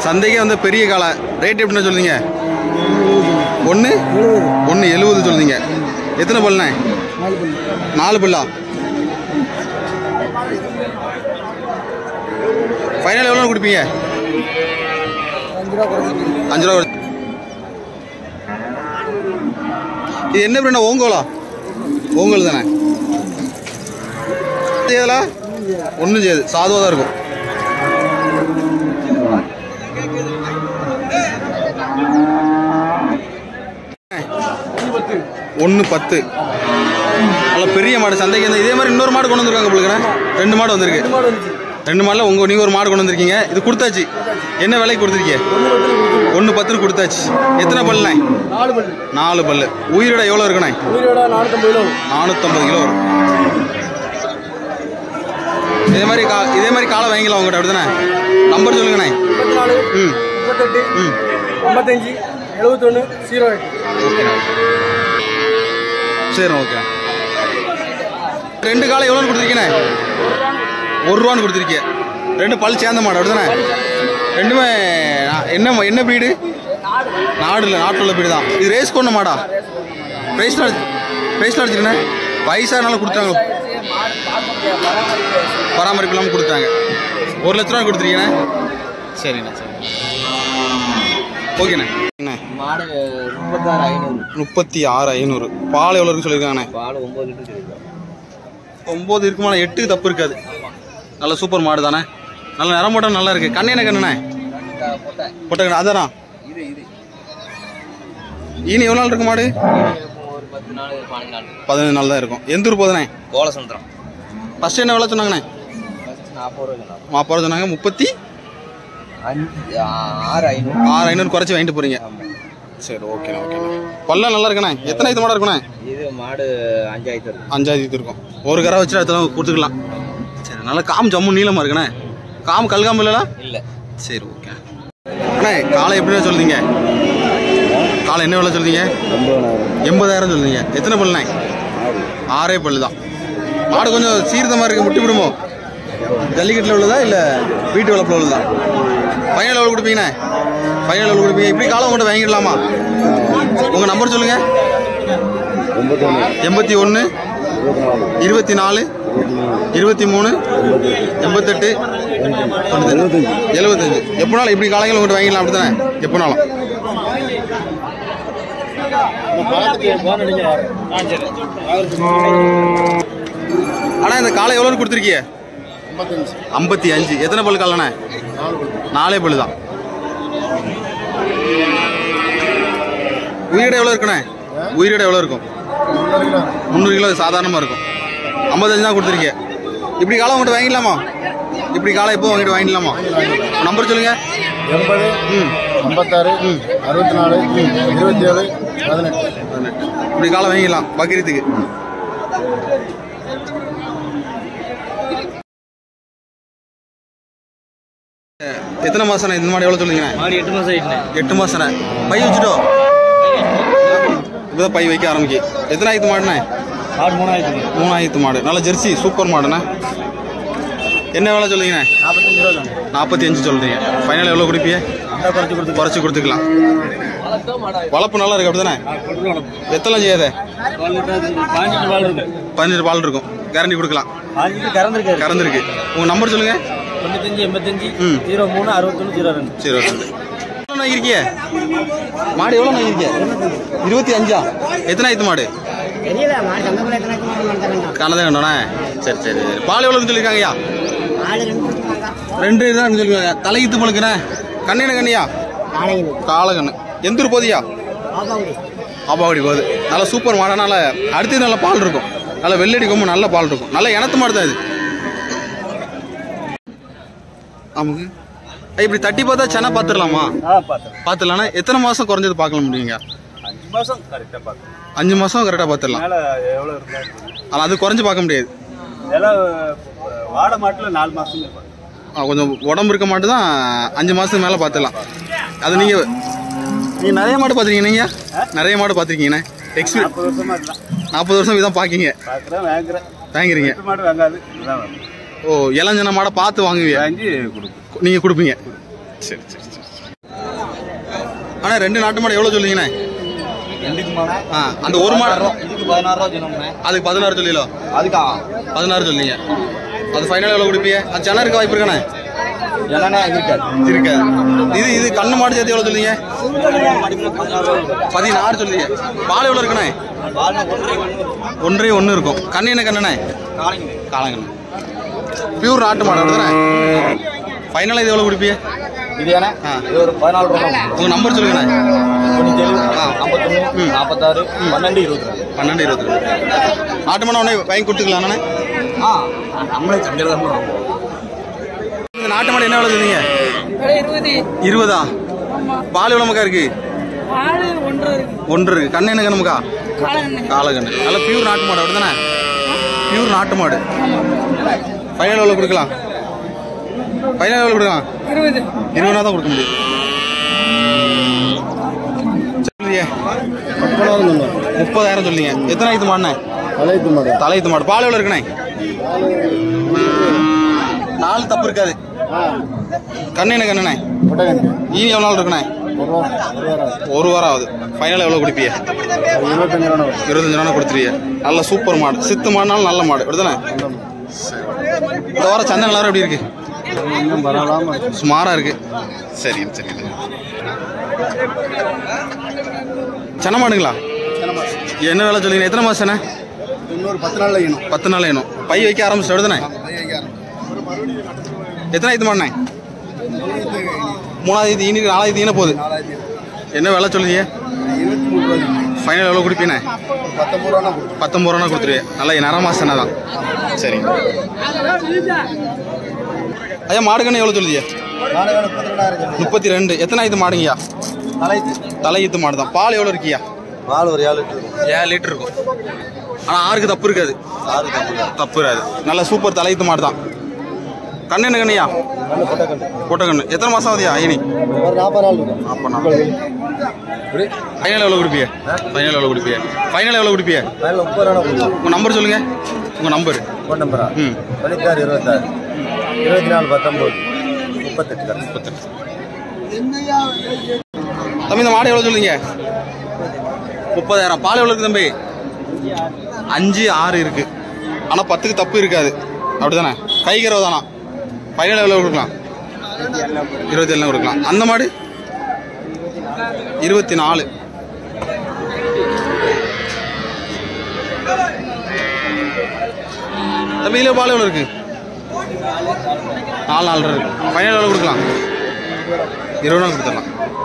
சந்தைக்கே வந்து பெரிய காளை ரேட் எப்படின்னு சொல்லுங்க ஒன்று ஒன்று எழுபது சொல்லுங்க எத்தனை பல்லுண்ணே நாலு பல்லு நாலு பல்லா ஃபைனல் எவ்வளோ கொடுப்பீங்க அஞ்சு ரூபா குறைச்சி அஞ்சு ரூபா கொடு- இது என்ன பிரிண்டா ஓங்கோலா ஓங்கோல் தானே செய்யல ஒன்றும் செய்யாது சாதுவாக தான் இருக்கும் ஒன்று பத்து நல்ல பெரிய மாடு சந்தைக்கு வந்து இதே மாதிரி இன்னொரு மாடு கொண்டு வந்திருக்காங்க உங்களுக்கு ரெண்டு மாடு வந்திருக்கு மாடு வந்துச்சு ரெண்டு மாடில் உங்க நீங்க ஒரு மாடு கொண்டு வந்திருக்கீங்க இது கொடுத்தாச்சு என்ன விலைக்கு கொடுத்துருக்கீங்க ஒன்று பத்து கொடுத்து ஒன்று பத்துக்கு கொடுத்தாச்சு எத்தனை பல்லுண்ணே நாலு பல்லு நாலு பல்லு உயிரோட எவ்வளோ இருக்குண்ணே உயிரோட நானூற்றம்பது கிலோ நானூற்றம்பது கிலோ வரும் இதே மாதிரி கா இதே மாதிரி காலை வாங்கிக்கலாம் உங்கள்கிட்ட அப்படிதானே நம்பர் சொல்லுங்கண்ணே முப்பத்தி நாலு ம் முப்பத்தெட்டு ம் ஐம்பத்தஞ்சு எழுபத்தொன்று ஜீரோ எட்டு ஓகேண்ணா சரி ஓகே ரெண்டு காலை எவ்வளோன்னு கொடுத்துருக்கீண்ணே ஒரு ரூபான்னு கொடுத்துருக்கீங்க ரெண்டு பல் சேர்ந்த மாடு அப்படிதானே ரெண்டுமே நா- என்ன என்ன பீடு நாடு இல்லை நாட்டுள்ள பீடு தான் இது ரேஸ் கொண்ட மாடா ப்ரைஸ்லாம் ப்ரைஸ்லாம் அடிச்சிருண்ணே வயசானால கொடுத்தாங்க பராமரிப்பு இல்லாமல் கொடுத்தாங்க ஒரு லட்ச ரூபா கொடுத்துருக்கீங்கண்ணே சரிண்ணா சரி ஓகேண்ணே என்ன மாடு முப்பத்தாறு ஐநூறு முப்பத்தி ஆறு ஐநூறு பால் எவ்வளோ இருக்குன்னு சொல்லியிருக்காங்கண்ணே பால் ஒம்பது லிட்டர் கிடைக்கும் ஒம்பது இருக்குமா எட்டுக்கு தப்பு இருக்காது நல்ல சூப்பர் மாடு தானே நல்ல நிறம் போட்டால் நல்லா இருக்கு கண்ணு என்ன கண்ணுண்ணே போட்டேன் பொட்டை கண்ணு அதான் இது இது ஈனி எவ்வளோ நாள் இருக்கு மாடு ஒரு பத்து நாள் பதினஞ்சு நாள் பதினஞ்சு நாள் தான் இருக்கும் எந்த ஊர் போதுண்ணே கோலசந்திரம் ஃபர்ஸ்ட் என்ன விலை சொன்னாங்கண்ணே ஃபஸ்ட் நாற்பது ரூபா சொன்னாங்க மாப்பாடு சொன்னாங்க முப்பத்தி அஞ்சு ஆறு ஐநூறு ஆறு ஐநூறு குறைச்சி வாங்கிட்டு போறீங்க ஆமாம் சரி ஓகேண்ணே ஓகேண்ணே பல்லாம் நல்லா இருக்குண்ணே எத்தனை இது மாடு இருக்குண்ணே இது மாடு அஞ்சாயிரத்து இருக்கு அஞ்சாவது இது இருக்கும் ஒரு கரை வச்சுட்டு அடுத்த கொடுத்துக்கலாம் சரி நல்லா காம் ஜம்மு நீளமாக இருக்குண்ணே காம் கல்காம இல்லைல்ல இல்லை சரி ஓகே அண்ணே காலை எப்படின்னு சொல்லுதீங்க காலை என்ன விலை சொல்லுதீங்க எண்பதாயிரம் சொல்லுதீங்க எத்தனை பல்லுண்ணே ஆறே பல்லு தான் மாடு கொஞ்சம் சீர்தமாக இருக்கு முட்டி விடுமோ ஜல்லிக்கட்டில் உள்ளதா இல்லை வீட்டு வளர்ப்பில் உள்ளதா ஃபைனல் எவ்வளோ கொடுப்பீங்கண்ணே ஃபைனல் எவ்வளோ கொடுப்பீங்க இப்படி காலம் கொண்டு வாங்கிடலாமா உங்கள் நம்பர் சொல்லுங்கள் எண்பத்தி ஒன்று இருபத்தி நாலு இருபத்தி மூணு எண்பத்தெட்டு எழுபத்தஞ்சு எப்போனாலும் இப்படி காலைகள் கொண்டு வாங்கிடலாம் அப்படி தானே எப்போனாலும் ஆனால் இந்த காலை எவ்வளோன்னு கொடுத்துருக்கீங்க ஐம்பத்தி அஞ்சு எத்தனை பல்லு காலண்ணே நாலே பல்லு தான் உயிரிட எவ்வளோ இருக்குண்ணே உயிரிட எவ்வளோ இருக்கும் முந்நூறு கிலோ சாதாரணமாக இருக்கும் ஐம்பத்தஞ்சு தான் கொடுத்துருக்கீங்க இப்படி காலம் உங்கள்கிட்ட வாங்கிடலாமா இப்படி காலம் எப்போ வாங்கிட்டு வாங்கிடலாமா நம்பர் சொல்லுங்க எண்பது ம் ஐம்பத்தாறு அறுபத்தி நாலு இருபத்தி ஏழு பதினெட்டு பதினெட்டு இப்படி காலம் வாங்கிடலாம் பக்ரீத்துக்கு எத்தனை மாசம் இந்த மாடு எவ்வளோ சொல்லுங்க மாடு எட்டு மாதம் ஆயிட்டுனே எட்டு மாசம் பை வச்சுட்டோ இப்போதான் பை வைக்க ஆரம்பிக்கு எத்தனை ஆயிரத்து மாடுண்ணே மாடு மூணாயிரத்து மூணாயிரத்து மாடு நல்ல ஜெர்சி சூப்பர் மாடுண்ணே என்ன வேலை சொல்லுங்கண்ணே நாற்பத்தஞ்சு ரூபா தானே நாற்பத்தி அஞ்சு சொல்றீங்க ஃபைனல் எவ்வளோ கொடுப்பீங்க குறைச்சி கொடுத்து குறைச்சி கொடுத்துக்கலாம் வளர்ப்பு நல்லா இருக்கு அப்படிதானே எத்தனை செய்யாத பாஞ்சு பால் இருக்கு பதினெட்டு பால் இருக்கும் கேரண்டி கொடுக்கலாம் பாஞ்சுக்கு கறந்துருக்காரு கறந்துருக்கு உங்க நம்பர் சொல்லுங்க தொண்ணூத்தஞ்சு எண்பத்தஞ்சு ம். ஜீரோ மூணு அறுபத்தொன்று ஜீரோ ரெண்டு சரி ஓகே எவ்வளோ வாங்கியிருக்கிய மாடு எவ்வளோ வாங்கியிருக்கிய இருபத்தி அஞ்சா எத்தனை ஆயிரத்து மாடு தெரியல மாடு சந்தக்குள்ள எத்தனை மாடு தரேன் கனதே கண்டோண்ணே சரி சரி சரி பால் எவ்வளோன்னு சொல்லியிருக்காங்கய்யா ஆளு ரெண்டு கொடுத்துருக்காங்க ரெண்டு தான் சொல்லியிருக்காங்க தலையித்து பழுக்குண்ணே கண்ணு கண்ணியா நாளைக்கு காலை கண்ணு எந்த ஊர் போதியா பாபாவுடி ஆபாவடி போகுது நல்ல சூப்பர் மாடனால அடுத்து நல்ல பால் இருக்கும் நல்ல வெள்ளடி கொம்பு நல்ல பால் இருக்கும் நல்ல இனத்து மாடு தான் இது ஆமாங்க ஐயா, இப்படி தட்டி பார்த்தா சென்னை பார்த்துடலாமா ஆ பார்த்தேன் பார்த்துடலாம்னா எத்தனை மாதம் குறைஞ்சது பார்க்கல முடியுங்க அஞ்சு மாதம் கரெக்டாக பார்த்தேன் அஞ்சு மாதம் கரெக்டாக பார்த்துடலாம் மேலே எவ்வளோ இருந்தா ஆனால் அது குறைஞ்சு பார்க்க முடியாது இதெல்லாம் வாடை மாட்டில் நாலு மாதம் இருப்பாங்க ஆ, கொஞ்சம் உடம்பு இருக்க மாட்டு தான் அஞ்சு மாதத்துக்கு மேலே பார்த்துடலாம் அது நீங்கள் நீங்கள் நிறைய மாடு பார்த்துருக்கீங்க நீங்கள் நிறைய மாடு பார்த்துருக்கீங்கண்ணே எக்ஸ்பீரியன் நாற்பது வருஷமா இதுதான் நாற்பது வருஷம் இதான் பார்க்கீங்க பார்க்குறேன் வாங்குறேன் வாங்கிறீங்க எட்டு மாடு வாங்காது இதுதான் வாங்குறேன். ஓ இளஞ்சன மாடை பார்த்து வாங்குவீங்க வாங்கி கொடுக்கும் நீங்கள் கொடுப்பீங்க சரி சரி சரி அண்ணா ரெண்டு நாட்டு மாடு எவ்வளோ சொல்லுங்கண்ணே ரெண்டுக்குமாண்ணே ஆ அந்த ஒரு மாடு இதுக்கு பதினாறு ரூபா சொன்னோம்ண்ணே அதுக்கு பதினாறு சொல்லிலோ அதுக்கா பதினாறு சொல்லிங்க அது ஃபைனல் எவ்வளோ கொடுப்பீங்க அது சென்னை இருக்க வாய்ப்பு இருக்கானே என்னண்ணே இருக்காது இருக்கு இது இது கண்ணு மாடு சேர்த்து எவ்வளோ சொல்லுங்க பதினாறு சொல்லுங்க பால் எவ்வளோ இருக்குண்ணே ஒன்றே ஒன்று இருக்கும் கண்ணு என்ன கண்ணுண்ணே காலங்கண்ணு பியூர் நாட்டு மாடு அப்படிதானே ஃபைனலாக இது எவ்வளோ கொடுப்பீங்க இது ஏண்ணே ஆ. இது ஒரு பதினாலு ரூபா உங்கள் நம்பர் சொல்லுங்கண்ணே தொண்ணூத்தி ஏழு ஆ. ஐம்பத்தொன்று நாற்பத்தாறு பன்னெண்டு இருபத்தி ரெண்டு பன்னெண்டு இருபத்தி ரெண்டு நாட்டு மாடு உடனே வாங்கி கொடுத்துக்கலாண்ணே ஆ நம்மளே சந்தையில் தான் போகிறோம் இந்த நாட்டு மாடு என்ன எவ்வளோ சொல்லுங்க இருபது இருபதா பால் எவ்வளோ மக்கா இருக்கு ஆளு ஒன்றரை இருக்கு ஒன்று இருக்கு கண்ணு என்ன கண்ணுமுக்கா காலங்கண்ணு காலக்கண்ணு நல்ல பியூர் நாட்டு மாடு அப்படிதானே பியூர் நாட்டு மாடு ஃபைனல் எவ்வளோ கொடுக்கலாம் ஃபைனல் எவ்வளோ கொடுக்கலாம் இருபது இருபதுனா தான் கொடுக்க முடியும் சொல்லியே முப்பதாயிரம் சொன்னோம் முப்பதாயிரம் சொல்லிங்க எத்தனை இது மாடுண்ணே தலையத்து மாடு தலையத்து மாடு பால் எவ்வளோ இருக்குண்ணே நாலு தப்பு இருக்காது ஆ கண்ணு என்ன கண்ணுண்ணே முட்டைக்கணக்கு ஈனி எவ்வளோ நாள் இருக்குண்ணே ஒரு ரூபா ஒரு வாரம் ஒரு வாரம் ஆகுது ஃபைனல் எவ்வளோ கொடுப்பீங்க இருபத்தஞ்சு ரூபா இருபத்தஞ்சு ரூபா கொடுத்துருவீங்க நல்ல சூப்பர் மாடு சித்து மாடுனாலும் நல்ல மாடு அப்படிதானே இந்த வாரம் சந்தை நிலவரம் எப்படி இருக்கு இன்னும் பரவாயில்லாம இருக்கு. சுமாரா இருக்கு சரி சரி சென்னை மாடுங்களா என்ன வேலை சொல்லுங்க எத்தனை மாசம் சென்னை இன்னொரு பத்து நாள்ல ஈனும் பத்து நாள் வேணும் பை வைக்க ஆரம்பிச்சு விடுதானே எத்தனை இது மாடினே மூணாவது ஈனி நாலாவது ஈன போகுது என்ன வேலை சொல்லுங்க இருபத்தி மூணு ரூபாய் ஃபைனல் எவ்வளோ கொடுப்பீனே பத்தொம்பது ரூபா கொடுக்கும் பத்தொம்பது ரூபா கொடுத்துருவேன் நல்லா நேரம் மாசம் சென்னை தான் சரி ஐயா மாடுகண்ணு எவ்வளோ சொல்லுதியா நாலு வேலை முப்பத்தி ரெண்டாயிரம் சொல்லி முப்பத்தி ரெண்டு எத்தனை இது மாடுங்கய்யா தலைத்து தலையீத்து மாடு தான் பால் எவ்வளோ இருக்கியா பால் ஒரு ஏழு லிட்டர் இருக்கும் ஏழு லிட்டர் இருக்கும் ஆனால் ஆறுக்கு தப்பு இருக்காது ஆறு கம்பு தப்பு இருக்காது நல்ல சூப்பர் தலையீத்து மாடு தான் கண்ணு என்ன கண்ணையா கண்ணு கொட்டை கண்ணு போட்ட கண்ணு எத்தனை மாதம் ஆகுதியா ஐனி ஒரு நாற்பது நாள் இருக்கும் அப்போ நான் ஃபைனல் எவ்வளோ கொடுப்பிய ஃபைனல் எவ்வளோ கொடுப்பிய ஃபைனல் எவ்வளோ கொடுப்பிய வேலை முப்பது ரூபா கொடுக்கும் உங்கள் நம்பர் சொல்லுங்கள் உங்கள் நம்பர் ஃபோன் நம்பரா ம் தொண்ணூத்தாறு இருபத்தாறு இருபத்தி நாலு பத்தொம்போது முப்பத்தெட்டு முப்பத்தெட்டு தம்பி இந்த மாடு எவ்வளோ சொல்லுங்க முப்பதாயிரம் பால் எவ்வளோ இருக்கு தம்பி அஞ்சு ஆறு இருக்கு ஆனால் பத்துக்கு தப்பு இருக்காது அப்படிதானே கைகரவு தானா ஃபைனல் எவ்வளோ கொடுக்கலாம் இருபத்தி ஏழு கொடுக்கலாம் அந்த மாடு இருபத்தி நாலு தம்பி இதில் பால் எவ்வளோ இருக்கு நாலு நாலு இருக்கு ஃபைனல் எவ்வளோ கொடுக்கலாம் இருபது ரூபா கொடுத்துடலாம்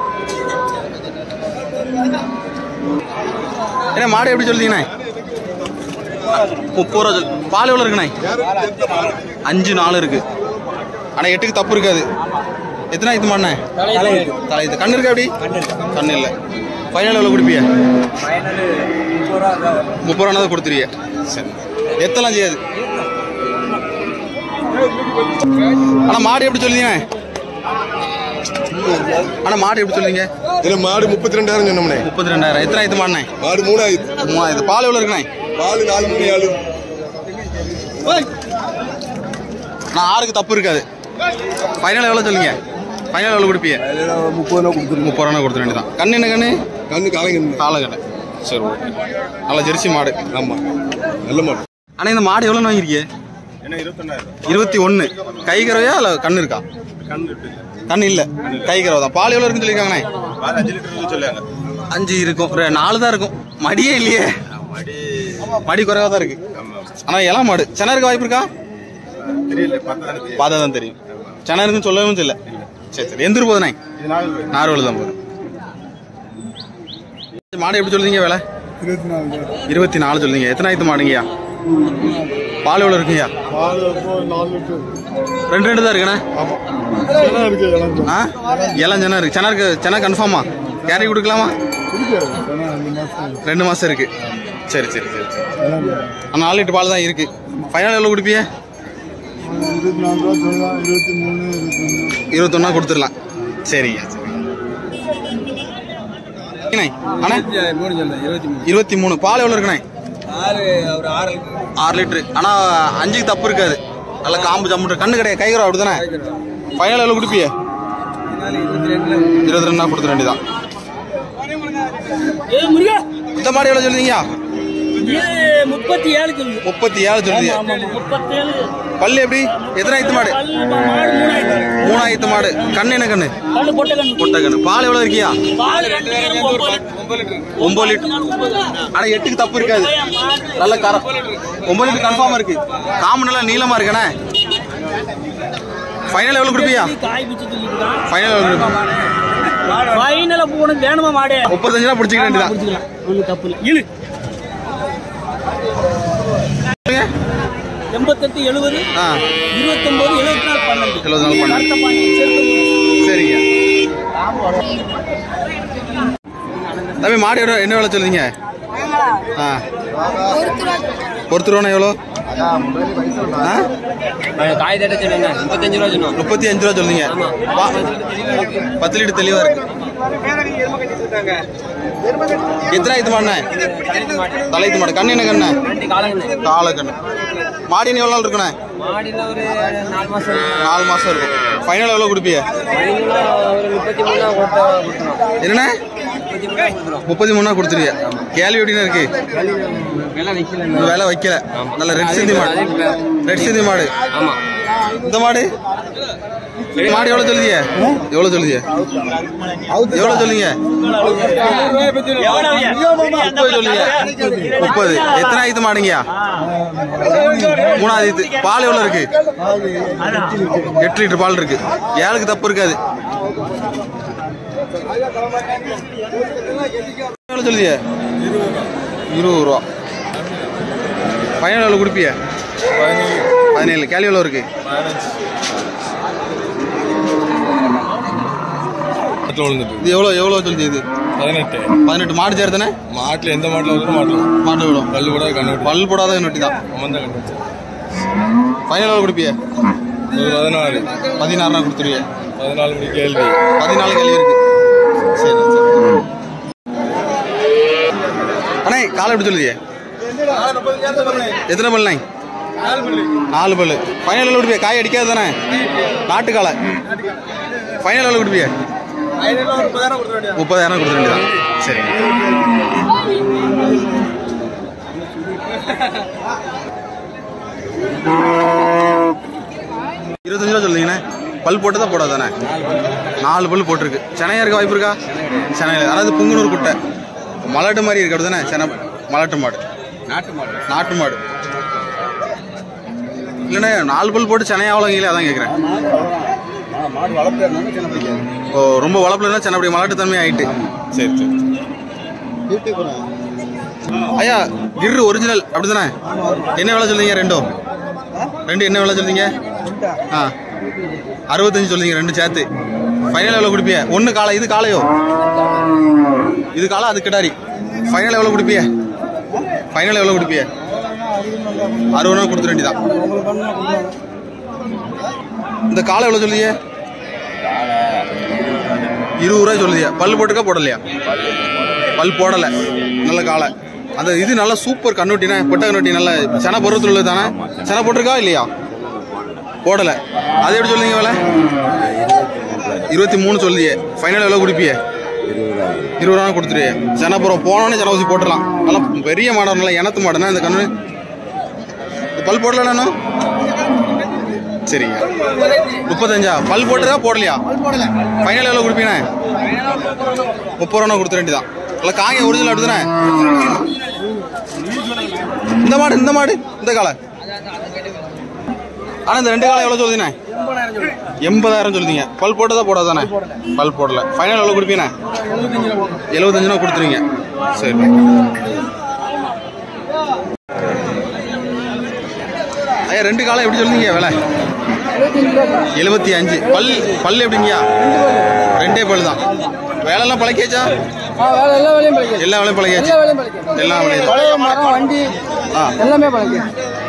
ஏன்னா மாடு எப்படி சொல்லிட்டீங்கண்ணே முப்பது ரூபா சொல் பால் எவ்வளோ இருக்குண்ணே அஞ்சு நாலு இருக்கு ஆனால் எட்டுக்கு தப்பு இருக்காது எத்தனை இது மாடுண்ணே தலை இது கண்ணு இருக்கா எப்படி கண்ணு இல்லை ஃபைனல் எவ்வளோ கொடுப்பிய முப்பது ரூபா தான் கொடுத்துருவிய சரி எத்தெல்லாம் செய்யாது ஆனால் மாடு எப்படி சொல்லுவீங்க ஆனால் மாடு எப்படி சொல்லுவீங்க இதுல மாடு முப்பத்தி ரெண்டாயிரம் சொன்னோம்னே முப்பத்தி ரெண்டாயிரம் எத்தனை இது மாடுண்ணே மாடு மூணாயிரம் மூணாயிரத்து பால் எவ்வளோ இருக்குண்ணே பால் நாலு மூணு ஏழு நான் ஆறுக்கு தப்பு இருக்காது ஃபைனல் எவ்வளோ சொல்லுங்க ஃபைனல் எவ்வளோ கொடுப்பீங்க முப்பது ரூபா கொடுத்துருங்க முப்பது ரூபா கொடுத்துட வேண்டியதான் கண்ணு என்ன கண்ணு கண்ணு காலைங்க காலக்கடை சரி ஓகே நல்ல ஜெர்சி மாடு ஆமா நல்ல மாடு அண்ணா இந்த மாடு எவ்வளோ வாங்கியிருக்கீங்க என்ன இருபத்தொன்னாயிரம் இருபத்தி ஒன்று கைகரவையா இல்லை கண்ணு இருக்கா கண் இருக்கு கண்ணு இல்லை கைகரவை தான் பால் எவ்வளோ இருக்குன்னு சொல்லியிருக்காங்கண்ணே பால் அஞ்சு லிட்டர் சொல்லுவாங்க அஞ்சு இருக்கும் ஒரு நாலு தான் இருக்கும் மடியே இல்லையே மடி மடி குறைவாக தான் இருக்கு ஆனால் இளம் மாடு சென்னை இருக்க வாய்ப்பு இருக்கா தெரியல பார்த்தா தானே தெரியும் பார்த்தா தான் தெரியும் சென்னை இருக்குன்னு சொல்லவும் இல்லை சரி சரி எந்திரு போதுண்ணே இது நாலு ரூபாய். நார்வல் தான் போகுது மாடு எப்படி சொல்லுங்க விலை இருபத்தி நாலு இருபத்தி நாலு சொல்லுங்க எத்தனை ஆயிரத்து மாடுங்கய்யா பால் எவ்வளோ இருக்குங்கய்யா பால் நாலு லிட்டர் ரெண்டு ரெண்டு தான் இருக்குண்ணே ஆமா செனா இருக்கு இளஞ்சம் ஆ எல்லாம் சென்னை இருக்கு சென்னை இருக்கு சென்னை கன்ஃபார்மா கேரி கொடுக்கலாமா இருக்கு செனா அஞ்சு மாசம் ரெண்டு மாதம் இருக்கு சரி சரி சரி சரி இளஞ்சம் ஆனால் நாலு லிட்டர் பால் தான் இருக்கு ஃபைனல் எவ்வளோ கொடுப்பிய இருபத்தி நாலு ரூபா சொல்லலாம் இருபத்தி மூணு இருபத்தி இருபத்தொன்னா கொடுத்துடலாம் சரிங்க சரிண்ணே அண்ணே மூணு சொல்ல இருபத்தி மூணு இருபத்தி மூணு பால் எவ்வளோ இருக்குண்ணே ஆறு ஒரு ஆறு ஆறு லிட்டரு ஆனால் அஞ்சுக்கு தப்பு இருக்காது நல்லா காம்பு ஜம்முட்டு கண்ணு கிடையாது கைகரம் அப்படி தானே ஃபைனல் எவ்வளோ கொடுப்பிய இருபத்தி ரெண்டுல இருபத்தி ரெண்டா கொடுத்துட வேண்டியதான் ஏ முருகா இந்த மாடு எவ்வளோ சொல்லுவீங்க இது முப்பத்தி ஏழு சொல்லுது முப்பத்தி ஏழு சொல்லுவீங்க ஆமா ஆமா முப்பத்தேழு பல்லு எப்படி எத்தனை ஆயிரத்து மாடு பல்லு மாடு மூணாயிரத்து மூணாயிரத்து மாடு கண்ணு என்ன கண்ணு கண்ணு பொட்டை கண்ணு பொட்டை கண்ணு பால் எவ்வளோ இருக்கியா பால் ரெண்டு பேரும் ஒன்பது லிட்டர் ஒன்பது லிட்டர் ஒன்பது ஆனால் எட்டுக்கு தப்பு இருக்காது நல்ல கரம் ஒன்பது லிட்டர் கன்ஃபார்மாக இருக்கு காமன் நல்லா நீளமாக இருக்கண்ணே ஃபைனல் எவ்வளோ கொடுப்பியா காய் பிச்சு சொல்லிட்டு ஃபைனல் எவ்வளோ கொடுப்பீங்க ஃபைனலா போகணும் வேணுமா மாடு முப்பத்தஞ்சு ரூபா பிடிச்சிக்க வேண்டியதான் பிடிச்சிக்கலாம் ஒன்றும் தப்பு இல்லை இழு எண்பத்தெட்டு எழுபது ஆ இருபத்தொன்பது எழுபத்தி நாலு பன்னெண்டு எழுபத்தி நாலு பன்னெண்டு. அடுத்த பாண்டி சேர்த்து சரிங்க தம்பி மாடு எவ்வளோ என்ன வேலை சொல்லுங்க ஆ ஒருத்தர் எவ்வளோ ஆ காய் தட்ட சொல்லுங்க முப்பத்தஞ்சு ரூபா சொல்லுவோம் முப்பத்தி அஞ்சு ரூபா சொல்லுங்க வா. பத்து லிட்டர் தெளிவா இருக்கு எத்தனை இது மாடுண்ணே தலைத்து மாடு கண்ணு என்ன கண்ணு காலை கண்ணு மாடி இன்னும் எவ்வளோ நாள் இருக்குண்ணே மாடியில் ஒரு நாலு மாசம் நாலு மாசம் இருக்கும் ஃபைனல் எவ்வளோ கொடுப்பிய ஒரு முப்பத்தி மூணு கொடுத்துருவோம் என்னண்ணே முப்பத்தி மூணா கொடுத்துருவிய கேள்வி எப்படின்னு இருக்கு விலை வைக்கல இந்த வேலை வைக்கல நல்ல ரெட் சிந்தி மாடு ரெட் சிந்தி மாடு ஆமா இந்த மாடு இந்த மாடு எவ்வளோ சொல்லுதிய எவ்வளோ சொல்லுதிய எவ்வளோ சொல்லுங்க முப்பது சொல்லுங்க முப்பது எத்தனை ஆயிரத்து மாடுங்கயா மூணாவது இது பால் எவ்வளோ இருக்கு எட்டு லிட்டர் பால் இருக்கு ஏழுக்கு தப்பு இருக்காது எவ்வளோ சொல்லுதிய இருபது ரூபா ஃபைனல் எவ்வளோ கொடுப்பிய பதினேழு கேள்வி எவ்வளோ இருக்கு மாட்டில் விழுந்துட்டு இது எவ்வளோ எவ்வளோ சொல்லுது இது பதினெட்டு பதினெட்டு மாடு சேர்த்தானே மாட்டில் எந்த மாட்டில் வருதோ மாட்டில் மாட்டு விடும் கல் கூட கண்ணு பல் போடாத நொட்டி தான் அம்மந்த கண்ணு ஃபைனல் எவ்வளோ கொடுப்பிய ஒரு பதினாறு பதினாறுனா கொடுத்துருவிய பதினாலு மணி கேள்வி பதினாலு கேள்வி இருக்கு சரி சரி அண்ணே காலை எப்படி சொல்லுதியே எத்தனை பல்லுண்ணே நாலு பல்லு ஃபைனல் எவ்வளோ கொடுப்பிய காய் அடிக்காது தானே நாட்டு காலை ஃபைனல் எவ்வளோ கொடுப்பிய முப்பதாயிரம் கொடுத்துட வேண்டியதான் சரி இருபத்தஞ்சு ரூபா சொல்லுங்கண்ணே பல் போட்டதா போடாதானே நாலு பல் போட்டிருக்கு சென்னையா இருக்க வாய்ப்பு இருக்கா சென்னையில் அதாவது புங்குனூர் குட்டை மலாட்டு மாதிரி இருக்கு அப்படிதானே சென்னை மலாட்டு மாடு நாட்டு மாடு நாட்டு மாடு இல்லைண்ணே நாலு பல் போட்டு சென்னை ஆகலங்களே அதான் கேட்குறேன் மாடு வளர்ப்பு சின்ன பிடிக்காது ஓ ரொம்ப வளர்ப்புலன்னா சென்னை அப்படி மலாட்டு தன்மை ஆயிட்டு சரி சரி ஐயா கிர்ரு ஒரிஜினல் அப்படிதானே என்ன விலை சொல்றீங்க ரெண்டும் ரெண்டு என்ன விலை சொல்றீங்க ஆ அறுபத்தஞ்சு சொல்றீங்க ரெண்டு சேர்த்து ஃபைனல் எவ்வளோ கொடுப்பிய ஒன்று காலை இது காலையோ இது காலை அது கிடாரி ஃபைனல் எவ்வளோ கொடுப்பிய ஃபைனல் எவ்வளோ கொடுப்பிய அறுபது ரூபா கொடுத்துட வேண்டியதான் இந்த காலை எவ்வளோ சொல்லுதிய இருபது ரூபாய் சொல்லுதியா பல் போட்டுக்கா போடலையா பல் போடலை நல்ல காலை அந்த இது நல்லா சூப்பர் கண்ணுட்டினா பொட்டை கண்ணுட்டி நல்ல சென பருவத்தில் உள்ளது தானே சென போட்டிருக்கா இல்லையா போடலை அது எப்படி சொல்லுங்க வேலை இருபத்தி மூணு சொல்லியே ஃபைனல் எவ்வளோ கொடுப்பிய இருபது ரூபா கொடுத்துருவே செனப்புறம் போனோடனே சென ஊசி போட்டுடலாம் நல்லா பெரிய மாடம் நல்லா இனத்து மாடுனா இந்த கண்ணு இது பல் போடலண்ணா சரிங்க முப்பத்தஞ்சா பல் போட்டுதா போடலையா ஃபைனல் எவ்வளோ கொடுப்பீங்கண்ணே முப்பது ரூபா கொடுத்துட வேண்டியதான் இல்லை காங்க ஒரிஜினல் அப்படிதானே இந்த மாடு இந்த மாடு இந்த காலை ஆனால் இந்த ரெண்டு காலை எவ்வளோ சொல்லுதுண்ணே எண்பதாயிரம் சொல்லுதீங்க பல் போட்டதா போடாதானே பல் போடல ஃபைனல் எவ்வளோ கொடுப்பீங்கண்ணே எழுபத்தஞ்சு ரூபா கொடுத்துருவீங்க சரி ஐயா ரெண்டு காலம் எப்படி சொல்லுங்க விலை எழுபத்தி அஞ்சு பல் பல் எப்படிங்கய்யா ரெண்டே பல் தான் வேலைலாம் பழக்கியாச்சா எல்லா வேலையும் பழகியாச்சு எல்லா வேலையும் பழைய மரம் வண்டி ஆ எல்லாமே பழக்கம்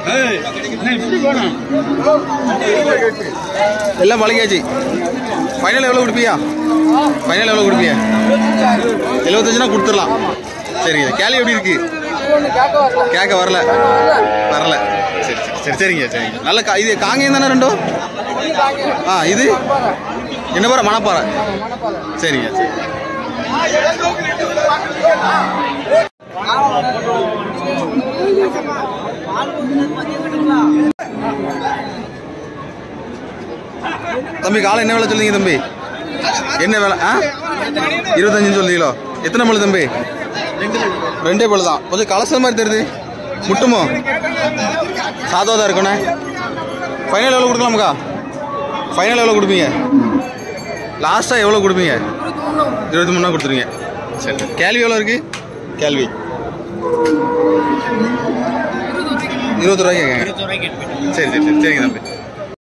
எல்லாம் பழகியாச்சு ஃபைனல் எவ்வளோ கொடுப்பியா ஃபைனல் எவ்வளோ கொடுப்பியா எழுபத்தஞ்சுனா கொடுத்துடலாம் சரிங்க கேள்வி எப்படி இருக்கு கேட்க வரல வரல சரி சரி சரி சரிங்க சரிங்க நல்ல கா இது காங்கேயம் தானே ரெண்டும் ஆ இது என்ன பாறை மணப்பாறை சரிங்க சரி தம்பி காலை என்ன வேலை சொல்லுங்க தம்பி என்ன வேலை ஆ இருபத்தஞ்சுன்னு சொல்லுங்களோ எத்தனை பல்லு தம்பி ரெண்டே பல்லு தான் கொஞ்சம் கலசம் மாதிரி தெரியுது முட்டுமோ சாதா தான் இருக்கண்ணே ஃபைனல் எவ்வளோ கொடுக்கலாமுக்கா ஃபைனல் எவ்வளோ கொடுப்பீங்க லாஸ்ட்டாக எவ்வளோ கொடுப்பீங்க இருபத்தி மூணா கொடுத்துருங்க சரி கேள்வி எவ்வளோ இருக்கு கேள்வி இருபது ரூபாய்க்கு கேட்குங்க சரி சரி சரி சரிங்க தம்பி